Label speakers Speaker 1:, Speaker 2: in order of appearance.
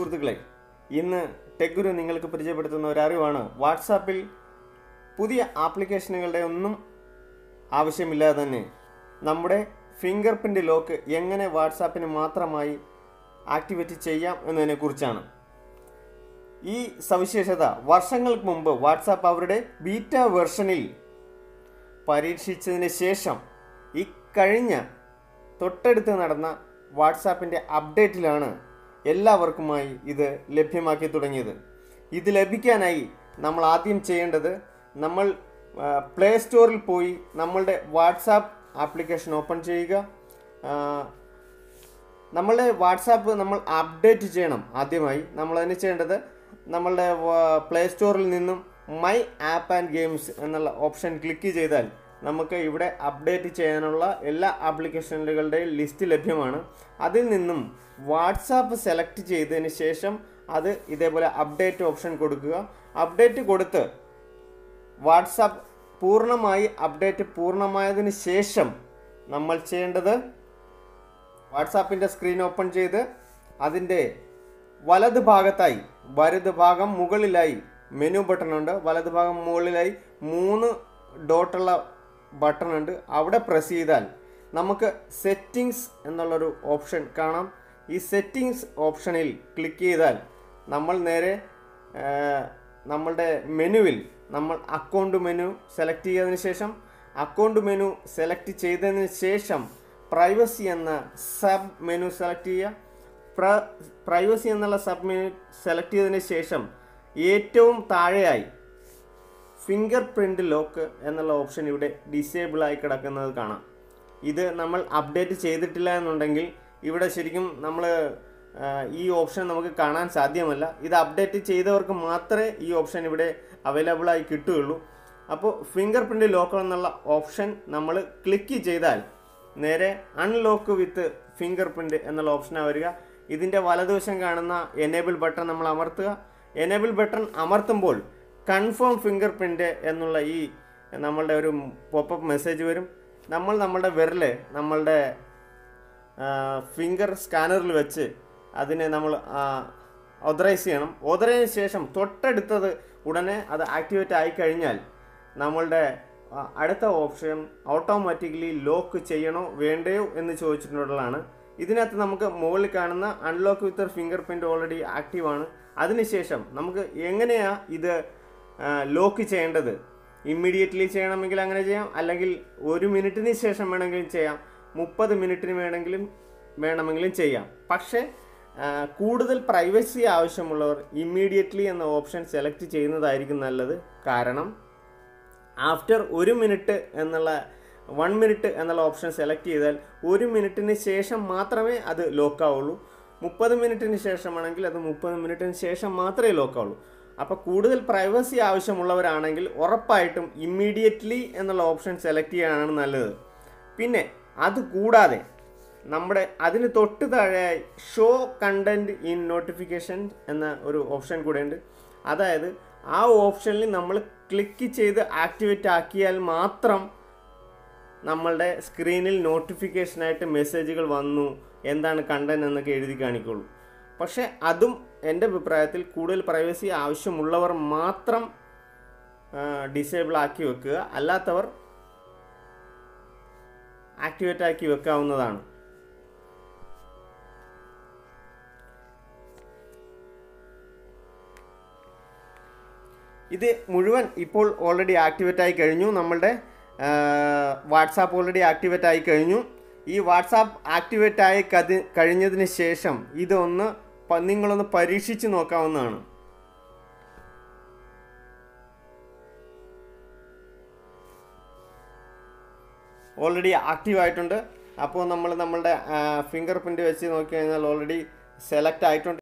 Speaker 1: സുഹൃത്തുക്കളെ ഇന്ന് ടെക് ഗുരു നിങ്ങൾക്ക് പരിചയപ്പെടുത്തുന്ന ഒരു അറിവാണ് വാട്സാപ്പിൽ പുതിയ ആപ്ലിക്കേഷനുകളുടെ ഒന്നും ആവശ്യമില്ലാതെ തന്നെ നമ്മുടെ ഫിംഗർ പ്രിൻ്റ് ലോക്ക് എങ്ങനെ വാട്സാപ്പിന് മാത്രമായി ആക്ടിവേറ്റ് ചെയ്യാം എന്നതിനെക്കുറിച്ചാണ് ഈ സവിശേഷത വർഷങ്ങൾക്ക് മുമ്പ് വാട്സാപ്പ് അവരുടെ ബീറ്റ വെർഷനിൽ പരീക്ഷിച്ചതിന് ശേഷം ഈ കഴിഞ്ഞ തൊട്ടടുത്ത് നടന്ന വാട്സാപ്പിൻ്റെ അപ്ഡേറ്റിലാണ് എല്ലാവർക്കുമായി ഇത് ലഭ്യമാക്കി തുടങ്ങിയത് ഇത് ലഭിക്കാനായി നമ്മൾ ആദ്യം ചെയ്യേണ്ടത് നമ്മൾ പ്ലേ സ്റ്റോറിൽ പോയി നമ്മളുടെ വാട്സാപ്പ് ആപ്ലിക്കേഷൻ ഓപ്പൺ ചെയ്യുക ആ, നമ്മളുടെ വാട്സാപ്പ് നമ്മൾ അപ്ഡേറ്റ് ചെയ്യണം ആദ്യമായി നമ്മൾ അതിന് ചെയ്യേണ്ടത് നമ്മളുടെ പ്ലേ സ്റ്റോറിൽ നിന്നും മൈ ആപ്പ് ആൻഡ് ഗെയിംസ് എന്നുള്ള ഓപ്ഷൻ ക്ലിക്ക് ചെയ്താൽ നമുക്ക് ഇവിടെ അപ്ഡേറ്റ് ചെയ്യാനുള്ള എല്ലാ ആപ്ലിക്കേഷനുകളുടെയും ലിസ്റ്റ് ലഭ്യമാണ് അതിൽ നിന്നും വാട്സാപ്പ് സെലക്ട് ചെയ്തതിന് ശേഷം അത് ഇതേപോലെ അപ്ഡേറ്റ് ഓപ്ഷൻ കൊടുക്കുക അപ്ഡേറ്റ് കൊടുത്ത് വാട്സാപ്പ് പൂർണ്ണമായി അപ്ഡേറ്റ് പൂർണ്ണമായതിന് ശേഷം നമ്മൾ ചെയ്യേണ്ടത് വാട്സാപ്പിൻ്റെ സ്ക്രീൻ ഓപ്പൺ ചെയ്ത് അതിൻ്റെ വലത് ഭാഗത്തായി വലത് ഭാഗം മുകളിലായി മെനു ബട്ടൺ ഉണ്ട് വലത് ഭാഗം മുകളിലായി മൂന്ന് ഡോട്ടുള്ള ബട്ടൺ ഉണ്ട് അവിടെ പ്രസ് ചെയ്താൽ നമുക്ക് സെറ്റിങ്സ് എന്നുള്ളൊരു ഓപ്ഷൻ കാണാം ഈ സെറ്റിങ്സ് ഓപ്ഷനിൽ ക്ലിക്ക് ചെയ്താൽ നമ്മൾ നേരെ ആ, നമ്മളുടെ മെനുവിൽ നമ്മൾ അക്കൗണ്ട് മെനു സെലക്ട് ചെയ്തതിന് ശേഷം അക്കൗണ്ട് മെനു സെലക്ട് ചെയ്തതിന് ശേഷം പ്രൈവസി എന്ന സബ് മെനു സെലക്ട് ചെയ്യുക പ്ര പ്രൈവസി എന്നുള്ള സബ് മെനു സെലക്ട് ചെയ്തതിന് ശേഷം ഏറ്റവും താഴെയായി ഫിംഗർ പ്രിൻ്റ് ലോക്ക് എന്നുള്ള ഓപ്ഷൻ ഇവിടെ ഡിസേബിൾ ആയി കിടക്കുന്നത് കാണാം ഇത് നമ്മൾ അപ്ഡേറ്റ് ചെയ്തിട്ടില്ല എന്നുണ്ടെങ്കിൽ ഇവിടെ ശരിക്കും നമ്മൾ ഈ ഓപ്ഷൻ നമുക്ക് കാണാൻ സാധ്യമല്ല ഇത് അപ്ഡേറ്റ് ചെയ്തവർക്ക് മാത്രമേ ഈ ഓപ്ഷൻ ഇവിടെ അവൈലബിൾ ആയി കിട്ടുകയുള്ളൂ അപ്പോൾ ഫിംഗർ പ്രിൻ്റ് ലോക്ക് എന്നുള്ള ഓപ്ഷൻ നമ്മൾ ക്ലിക്ക് ചെയ്താൽ നേരെ അൺലോക്ക് വിത്ത് ഫിംഗർ പ്രിൻ്റ് എന്നുള്ള ഓപ്ഷനാണ് വരിക ഇതിൻ്റെ വലതുവശം കാണുന്ന എനേബിൾ ബട്ടൺ നമ്മൾ അമർത്തുക എനേബിൾ ബട്ടൺ അമർത്തുമ്പോൾ കൺഫേം ഫിംഗർ പ്രിൻ്റ് എന്നുള്ള ഈ നമ്മളുടെ ഒരു പോപ്പപ്പ് മെസ്സേജ് വരും നമ്മൾ നമ്മളുടെ വിരൽ നമ്മളുടെ ഫിംഗർ സ്കാനറിൽ വെച്ച് അതിനെ നമ്മൾ ഓതറൈസ് ചെയ്യണം ഓതറൈസിന് ശേഷം തൊട്ടടുത്തത് ഉടനെ അത് ആക്ടിവേറ്റ് ആയി കഴിഞ്ഞാൽ നമ്മളുടെ ആ, അടുത്ത ഓപ്ഷൻ ഓട്ടോമാറ്റിക്കലി ലോക്ക് ചെയ്യണോ വേണ്ടയോ എന്ന് ചോദിച്ചിട്ടുള്ളതാണ് ഇതിനകത്ത് നമുക്ക് മുകളിൽ കാണുന്ന unlock with fingerprint already active ആണ് അതിനുശേഷം നമുക്ക് എങ്ങനെയാണ് ഇത് ലോക്ക് ചെയ്യേണ്ടത് ഇമ്മീഡിയറ്റ്ലി ചെയ്യണമെങ്കിൽ അങ്ങനെ ചെയ്യാം അല്ലെങ്കിൽ ഒരു മിനിറ്റിന് ശേഷം വേണമെങ്കിലും ചെയ്യാം മുപ്പത് മിനിറ്റിന് വേണമെങ്കിലും വേണമെങ്കിലും ചെയ്യാം പക്ഷേ ആ, കൂടുതൽ പ്രൈവസി ആവശ്യമുള്ളവർ ഇമ്മീഡിയറ്റ്ലി എന്ന ഓപ്ഷൻ സെലക്ട് ചെയ്യുന്നതായിരിക്കും നല്ലത് കാരണം ആഫ്റ്റർ ഒരു മിനിറ്റ് എന്നുള്ള വൺ മിനിറ്റ് എന്നുള്ള ഓപ്ഷൻ സെലക്ട് ചെയ്താൽ ഒരു മിനിറ്റിന് ശേഷം മാത്രമേ അത് ലോക്ക് ആവുള്ളൂ മുപ്പത് മിനിറ്റിന് ശേഷമാണെങ്കിൽ അത് മുപ്പത് മിനിറ്റിന് ശേഷം മാത്രമേ ലോക്ക് ആവുള്ളൂ അപ്പോൾ കൂടുതൽ പ്രൈവസി ആവശ്യമുള്ളവരാണെങ്കിൽ ഉറപ്പായിട്ടും ഇമ്മീഡിയറ്റ്ലി എന്നുള്ള ഓപ്ഷൻ സെലക്ട് ചെയ്യാനാണ് നല്ലത് പിന്നെ അത് കൂടാതെ നമ്മുടെ അതിന് തൊട്ട് താഴെയായി ഷോ കണ്ടന്റ് ഇൻ നോട്ടിഫിക്കേഷൻ എന്ന ഒരു ഓപ്ഷൻ കൂടെ ഉണ്ട് അതായത് ആ ഓപ്ഷനിൽ നമ്മൾ ക്ലിക്ക് ചെയ്ത് ആക്ടിവേറ്റ് ആക്കിയാൽ മാത്രം നമ്മളുടെ സ്ക്രീനിൽ നോട്ടിഫിക്കേഷനായിട്ട് മെസ്സേജുകൾ വന്നു എന്താണ് കണ്ടന്റ് എന്നൊക്കെ എഴുതി കാണിക്കുള്ളൂ പക്ഷേ അതും എൻ്റെ അഭിപ്രായത്തിൽ കൂടുതൽ പ്രൈവസി ആവശ്യമുള്ളവർ മാത്രം ഡിസേബിൾ ആക്കി വെക്കുക അല്ലാത്തവർ ആക്ടിവേറ്റ് ആക്കി വെക്കാവുന്നതാണ് ഇത് മുഴുവൻ ഇപ്പോൾ ഓൾറെഡി ആക്ടിവേറ്റ് ആയി കഴിഞ്ഞു നമ്മളുടെ വാട്സാപ്പ് ഓൾറെഡി ആക്ടിവേറ്റ് ആയി കഴിഞ്ഞു ഈ വാട്സാപ്പ് ആക്ടിവേറ്റ് ആയി കതി കഴിഞ്ഞതിന് ശേഷം ഇതൊന്ന് പ- നിങ്ങളൊന്ന് പരീക്ഷിച്ച് നോക്കാവുന്നതാണ് ഓൾറെഡി ആക്റ്റീവ് ആയിട്ടുണ്ട് അപ്പോൾ നമ്മൾ നമ്മളുടെ ഫിംഗർ പ്രിൻ്റ് വെച്ച് നോക്കി കഴിഞ്ഞാൽ ഓൾറെഡി സെലക്ട് ആയിട്ടുണ്ട്